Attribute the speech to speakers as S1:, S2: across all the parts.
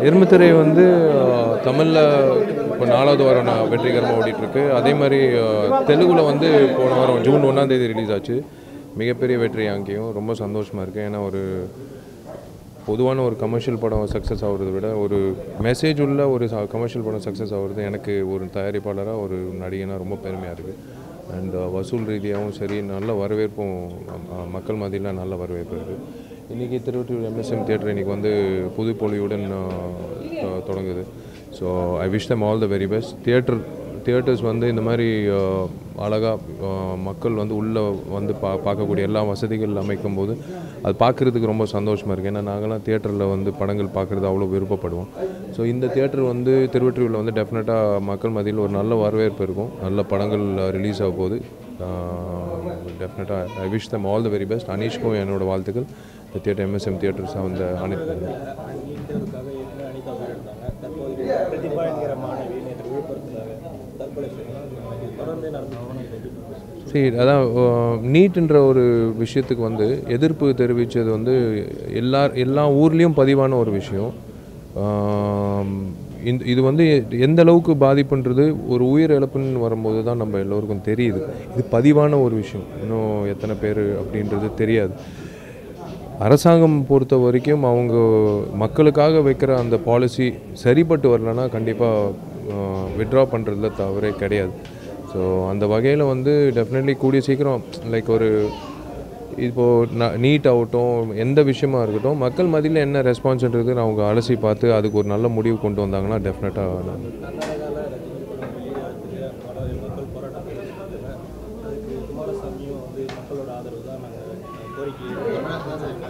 S1: எருமைத்திரை வந்து தமிழில் இப்போ நாலாவது வாரம் நான் வெற்றிகரமாக ஓடிட்டுருக்கு அதே மாதிரி தெலுங்கில் வந்து போன வாரம் ஜூன் ஒன்றாம் தேதி ரிலீஸ் ஆச்சு மிகப்பெரிய வெற்றி அங்கேயும் ரொம்ப சந்தோஷமாக இருக்குது ஏன்னா ஒரு பொதுவான ஒரு கமர்ஷியல் படம் சக்ஸஸ் ஆகுறதை விட ஒரு மெசேஜ் உள்ள ஒரு கமர்ஷியல் படம் சக்ஸஸ் ஆகுறது எனக்கு ஒரு தயாரிப்பாளராக ஒரு நடிகனாக ரொம்ப பெருமையாக இருக்குது அண்ட் வசூல் ரீதியாகவும் சரி நல்ல வரவேற்பும் ம- மக்கள் மத்தியில் நல்ல வரவேற்பு இருக்குது இன்றைக்கி திருவள்ளூர் எம்எஸ்எம் தியேட்டர் இன்றைக்கி வந்து புது பொலிவுடன் அஹ், தொடங்குது so I wish them all the very best theatre theatres வந்து இந்த மாதிரி அழகாக மக்கள் வந்து உள்ளே வந்து பா பார்க்கக்கூடிய எல்லா வசதிகள் அமைக்கும் போது அது பார்க்குறதுக்கு ரொம்ப சந்தோஷமாக இருக்குது ஏன்னா நாங்களாம் தியேட்டரில் வந்து படங்கள் பார்க்குறது அவ்வளோ விருப்பப்படுவோம் ஸோ இந்த தியேட்டர் வந்து திருவற்றியூரில் வந்து டெஃபினட்டாக மக்கள் மத்தியில் ஒரு நல்ல வரவேற்பு இருக்கும் நல்ல படங்கள் ரிலீஸ் ஆக போகுது டெஃபினட்டாக I wish them all the very best அனீஷ்க்கும் என்னோட வாழ்த்துக்கள் இந்த தியேட்டர் எம்எஸ்எம் தியேட்டர்ஸ் அந்த அனைத்து
S2: நீண்டதுக்காக ஏற்கனவே அனிதா போயிருந்தாங்க தற்போது பிரதிபா என்கிற மாணவி நேற்று விழுப்புரத்தில் தற்கொலை செய்யலாம் தொடர்ந்து நடந்து
S1: சரி அதான் நீட்ன்ற ஒரு விஷயத்துக்கு வந்து எதிர்ப்பு தெரிவித்தது வந்து எல்லா எல்லா ஊர்லேயும் பதிவான ஒரு விஷயம் ஆம், இந்த இது வந்து எந்த அளவுக்கு பாதிப்புன்றது ஒரு உயிர் இழப்புன்னு வரும்போது தான் நம்ம எல்லோருக்கும் தெரியுது இது பதிவான ஒரு விஷயம் இன்னும் எத்தனை பேர் அப்படின்றது தெரியாது அரசாங்கம் பொறுத்த வரைக்கும் அவங்க மக்களுக்காக வைக்கிற அந்த பாலிசி சரிப்பட்டு வரலன்னா கண்டிப்பாக விட்ரா பண்ணுறதுல தவறே கிடையாது ஸோ அந்த வகையில் வந்து டெஃபினெட்லி கூடிய சீக்கிரம் லைக் ஒரு இப்போது ந நீட் ஆகட்டும் எந்த விஷயமா இருக்கட்டும் மக்கள் மத்தியில் என்ன ரெஸ்பான்ஸ்ன்றது அவங்க அலசி பார்த்து அதுக்கு ஒரு நல்ல முடிவு கொண்டு வந்தாங்கன்னா டெஃபினட்டாக நான்
S2: கர்நாடகாவில் ரஜினி படம் வெளியாகிறதுக்கு பல மக்கள் போராட்டம் நடத்திட்டு அதுக்கு குமாரசாமியும் வந்து மக்களோட ஆதரவு தான் நாங்கள் கோரிக்கை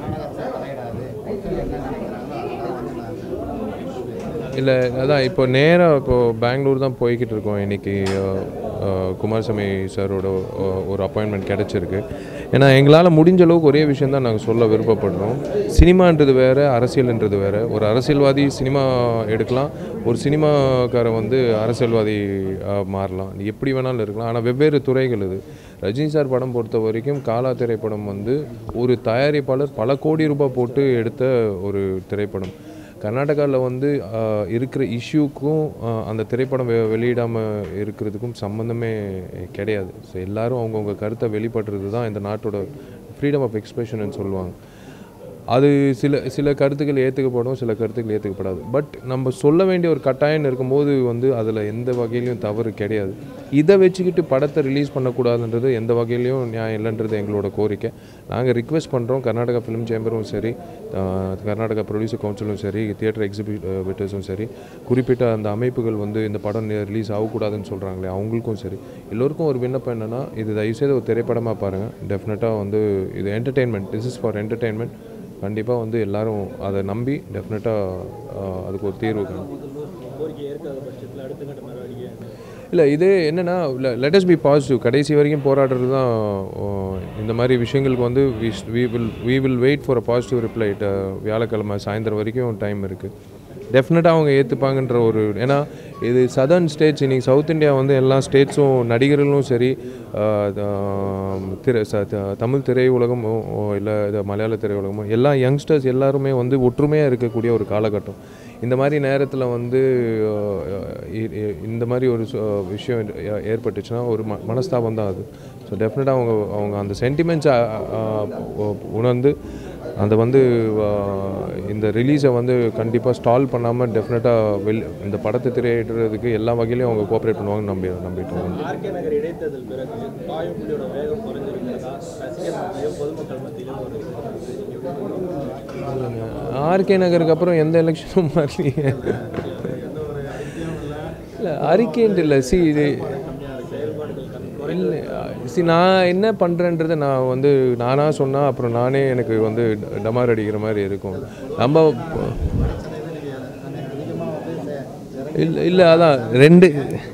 S1: இல்லை அதான் இப்போ நேராக இப்போ பெங்களூர் தான் போய்கிட்டு இருக்கோம் இன்றைக்கி குமாரசாமி சாரோட அஹ், ஒரு அப்பாயின்மெண்ட் கிடச்சிருக்கு ஏன்னா எங்களால் முடிஞ்ச அளவுக்கு ஒரே விஷயம் தான் நாங்கள் சொல்ல விருப்பப்படுறோம் சினிமான்றது வேறு அரசியல்ன்றது வேறு ஒரு அரசியல்வாதி சினிமா எடுக்கலாம் ஒரு சினிமாக்காரன் வந்து அரசியல்வாதி அஹ், மாறலாம் நீ எப்படி வேணாலும் இருக்கலாம் ஆனால் வெவ்வேறு துறைகள் இது ரஜினி சார் படம் பொறுத்த வரைக்கும் காலா திரைப்படம் வந்து ஒரு தயாரிப்பாளர் பல கோடி ரூபாய் போட்டு எடுத்த ஒரு திரைப்படம் கர்நாடகாவில் வந்து ஆஹ், இருக்கிற இஷ்யூக்கும் அந்த திரைப்படம் வெ வெளியிடாமல் இருக்கிறதுக்கும் சம்மந்தமே கிடையாது ஸோ எல்லாரும் அவங்கவுங்க கருத்தை வெளிப்படுறது தான் இந்த நாட்டோட ஃப்ரீடம் ஆஃப் எக்ஸ்பிரஷன் சொல்லுவாங்க அது சில சில கருத்துக்கள் ஏற்றுக்கப்படும் சில கருத்துக்கள் ஏற்றுக்கப்படாது பட் நம்ம சொல்ல வேண்டிய ஒரு கட்டாயம் இருக்கும்போது வந்து அதில் எந்த வகையிலையும் தவறு கிடையாது இதை வச்சுக்கிட்டு படத்தை ரிலீஸ் பண்ணக்கூடாதுன்றது எந்த வகையிலையும் நியாயம் இல்லைன்றது எங்களோட கோரிக்கை நாங்கள் ரிக்வெஸ்ட் பண்ணுறோம் கர்நாடகா ஃபிலிம் சேம்பரும் சரி ஆஹ், கர்நாடகா ப்ரொடியூசர் கவுன்சிலும் சரி தியேட்டர் எக்ஸிபிட்டர்ஸும் சரி குறிப்பிட்ட அந்த அமைப்புகள் வந்து இந்த படம் ரிலீஸ் ஆகக்கூடாதுன்னு சொல்கிறாங்களே அவங்களுக்கும் சரி எல்லோருக்கும் ஒரு விண்ணப்பம் என்னென்னா இது தயவுசெய்து ஒரு திரைப்படமாக பாருங்கள் டெஃபினட்டாக வந்து இது entertainment this is for entertainment கண்டிப்பாக வந்து எல்லாரும் அதை நம்பி டெஃபினட்டாக அதுக்கு ஒரு தீர்வு காணும்
S2: கோரிக்கை ஏற்காத பட்சத்தில் அடுத்த கட்ட நடவடிக்கை
S1: இல்லை இது என்னென்னா லெட்டஸ் பி பாசிட்டிவ் கடைசி வரைக்கும் போராடுறது தான் அஹ், இந்த மாதிரி விஷயங்களுக்கு வந்து we will we will wait for a positive reply வியாழக்கிழமை சாயந்தரம் வரைக்கும் டைம் இருக்குது டெஃபினட்டாக அவங்க ஏற்றுப்பாங்கன்ற ஒரு ஏன்னா இது சதர்ன் ஸ்டேட்ஸ் இன்னைக்கு சவுத் இந்தியா வந்து எல்லா ஸ்டேட்ஸும் நடிகர்களும் சரி அஹ், த- திரை ச- த- தமிழ் திரையுலகமோ இல்லை இது மலையாள திரையுலகமோ எல்லா யங்ஸ்டர்ஸ் எல்லாருமே வந்து ஒற்றுமையாக இருக்கக்கூடிய ஒரு காலகட்டம் இந்த மாதிரி நேரத்தில் வந்து அஹ், இ- இ- இந்த மாதிரி ஒரு சு- விஷயம் ஏ- ஏற்பட்டுச்சுன்னா ஒரு ம மனஸ்தாபம் தான் அது ஸோ டெஃபினட்டாக அவங்க அவங்க அந்த சென்டிமெண்ட்ஸை உணர்ந்து அந்த வந்து அஹ், இந்த ரிலீஸை வந்து கண்டிப்பாக ஸ்டால் பண்ணாமல் டெஃபினட்டாக வெள் இந்த படத்தை திரையிடுறதுக்கு எல்லா வகையிலையும் அவங்க கோஆப்ரேட் பண்ணுவாங்கன்னு நம்பி நம்பிட்டோம்
S2: ஆர்கே நகர் இடைத்தேர்தல் பிறகு காயம் புள்ளியோட வேகம் குறைஞ்சிருக்கிறதா ரசிகர் மத்தியிலும் பொதுமக்கள் மத்தியிலும் ஒரு
S1: ஆர்கே நகருக்கு அப்புறம் எந்த எலெக்ஷனும் வரலையே இல்லை அறிக்கைன்ட்டு இல்லை சி இது இல்லை சி நான் என்ன பண்ணுறேன்றதை நான் வந்து நானாக சொன்னால் அப்புறம் நானே எனக்கு வந்து டமார் அடிக்கிற மாதிரி இருக்கும் நம்ம இல்லை இல்லை அதான் ரெண்டு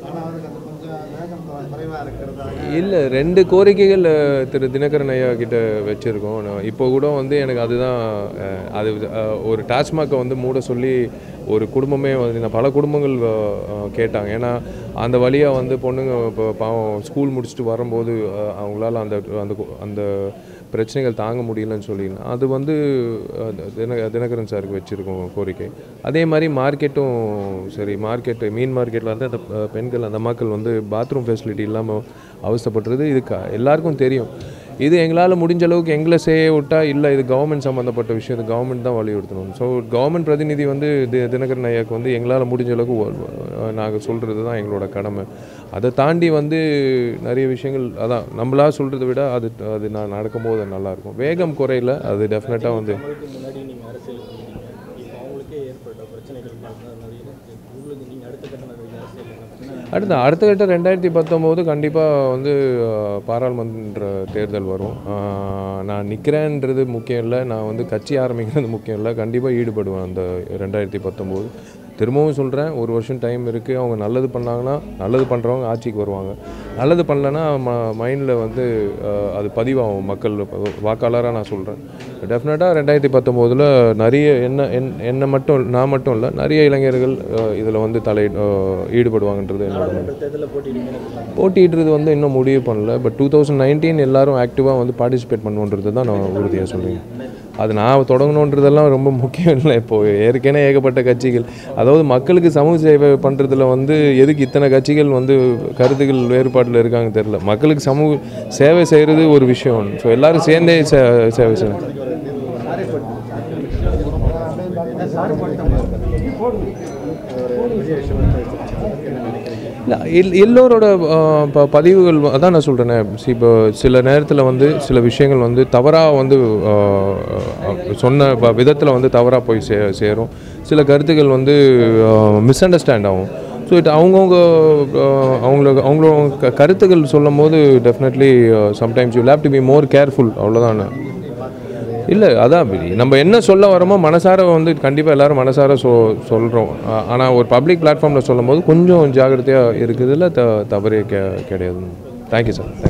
S1: இல்லை ரெண்டு கோரிக்கைகள் அஹ், திரு தினகரன் ஐயா கிட்ட வச்சுருக்கோம் நான் இப்போ கூட வந்து எனக்கு அதுதான் அஹ், அது அஹ், ஒரு டாஸ்மாகை வந்து மூட சொல்லி ஒரு குடும்பமே வந்து நான் பல குடும்பங்கள் அஹ், அஹ், கேட்டாங்க ஏன்னா அந்த வழியாக வந்து பொண்ணுங்க இப்போ பாவம் ஸ்கூல் முடிச்சுட்டு வரும்போது அஹ், அவங்களால அந்த அந்த கு- அந்த பிரச்சனைகள் தாங்க முடியலன்னு சொல்லி அது வந்து அஹ், தின தினகரன் சாருக்கு வச்சுருக்கோம் கோரிக்கை அதே மாதிரி மார்க்கெட்டும் சரி மார்க்கெட்டு மீன் மார்க்கெட்டில் வந்து அந்த அஹ், பெண்கள் அந்த மக்கள் வந்து பாத்ரூம் ஃபெசிலிட்டி இல்லாமல் அவஸ்தைப்படுறது இது க எல்லாருக்கும் தெரியும் இது எங்களால் முடிஞ்ச அளவுக்கு எங்களை செய்ய விட்டா இல்லை இது கவர்மெண்ட் சம்மந்தப்பட்ட விஷயம் இது கவர்மெண்ட் தான் வலியுறுத்தணும் ஸோ கவர்மெண்ட் பிரதிநிதி வந்து தி தினகரன் ஐயாக்கு வந்து எங்களால் முடிஞ்ச அளவுக்கு நாங்கள் சொல்கிறது தான் எங்களோட கடமை அதை தாண்டி வந்து நிறைய விஷயங்கள் அதான் நம்மளா சொல்கிறத விட அது அது நான் நடக்கும்போது அது நல்லாயிருக்கும் வேகம் குறையில அது டெஃபினட்டாக வந்து
S2: உங்களுக்கு முன்னாடி நீங்கள் அரசியல் பண்ணீங்க இப்போ அவங்களுக்கே ஏற்பட்ட பிரச்சனைகள் நிறைய இருக்கு. உங்களுக்கு நீங்கள் அடுத்த கட்ட நடவடிக்கை அரசியல் என்ன பண்ணீங்க?
S1: அடுத்த அடுத்த கட்ட ரெண்டாயிரத்தி பத்தொம்போது கண்டிப்பாக வந்து அஹ், பாராளுமன்ற தேர்தல் வரும் அஹ், நான் நிற்கிறேன்றது முக்கியம் இல்லை நான் வந்து கட்சி ஆரம்பிக்கிறது முக்கியம் இல்லை கண்டிப்பாக ஈடுபடுவேன் அந்த ரெண்டாயிரத்தி பத்தொம்போது திரும்பவும் சொல்கிறேன் ஒரு வருஷம் டைம் இருக்குது அவங்க நல்லது பண்ணாங்கன்னா நல்லது பண்ணுறவங்க ஆட்சிக்கு வருவாங்க நல்லது பண்ணலன்னா ம மைண்டில் வந்து அஹ், அது பதிவாகும் மக்கள் வாக்காளராக நான் சொல்கிறேன் டெஃபினட்டாக ரெண்டாயிரத்தி பத்தொம்போதில் நிறைய என்ன என் என்னை மட்டும் நான் மட்டும் இல்லை நிறைய இளைஞர்கள் இதில் வந்து தலை அஹ், ஈடுபடுவாங்கன்றது என்னோட நம்பிக்கை.
S2: நாடாளுமன்ற தேர்தலில் போட்டியிடுங்கன்னு
S1: போட்டியிடுறது வந்து இன்னும் முடிவு பண்ணல பட் டூ தௌசண்ட் நைன்டீன் எல்லாரும் ஆக்டிவாக வந்து பார்ட்டிசிபேட் பண்ணுன்றது தான் நான் உறுதியாக சொல்லுவேன் அது நான் தொடங்கணுன்றதெல்லாம் ரொம்ப முக்கியம் இல்லை இப்போது ஏற்கனவே ஏகப்பட்ட கட்சிகள் அதாவது மக்களுக்கு சமூக சேவை பண்ணுறதுல வந்து எதுக்கு இத்தனை கட்சிகள் வந்து கருத்துக்கள் வேறுபாட்டில் இருக்காங்க தெரில மக்களுக்கு சமூக சேவை செய்கிறது ஒரு விஷயம் ஸோ எல்லாரும் சேர்ந்தே சே சேவை செய்யணும் இல்ல, எல் எல்லோரோட ஆஹ், ப பதிவுகள் வ- அதான் நான் சொல்கிறேனே இப்போ சில நேரத்தில் வந்து சில விஷயங்கள் வந்து தவறாக வந்து ஆஹ், ஆஹ், சொன்ன விதத்தில் வந்து தவறாக போய் சே சேரும் சில கருத்துக்கள் வந்து மிஸ் அண்டர்ஸ்டாண்ட் ஆகும் ஸோ இட் அவங்கவுங்க அவங்களுக்கு அவங்களோட க- கருத்துக்கள் சொல்லும் போது definitely sometimes you have to be more careful அவ்வளோதான் இல்லை அதான் நம்ம என்ன சொல்ல வரோமோ மனசார வந்து கண்டிப்பாக எல்லாரும் மனசார சொ சொல்கிறோம் ஆனால் ஒரு பப்ளிக் பிளாட்ஃபார்மில் சொல்லும் போது கொஞ்சம் ஜாக்கிரதையாக இருக்குதுல த தவறே கெ கிடையாது தேங்க்யூ சார்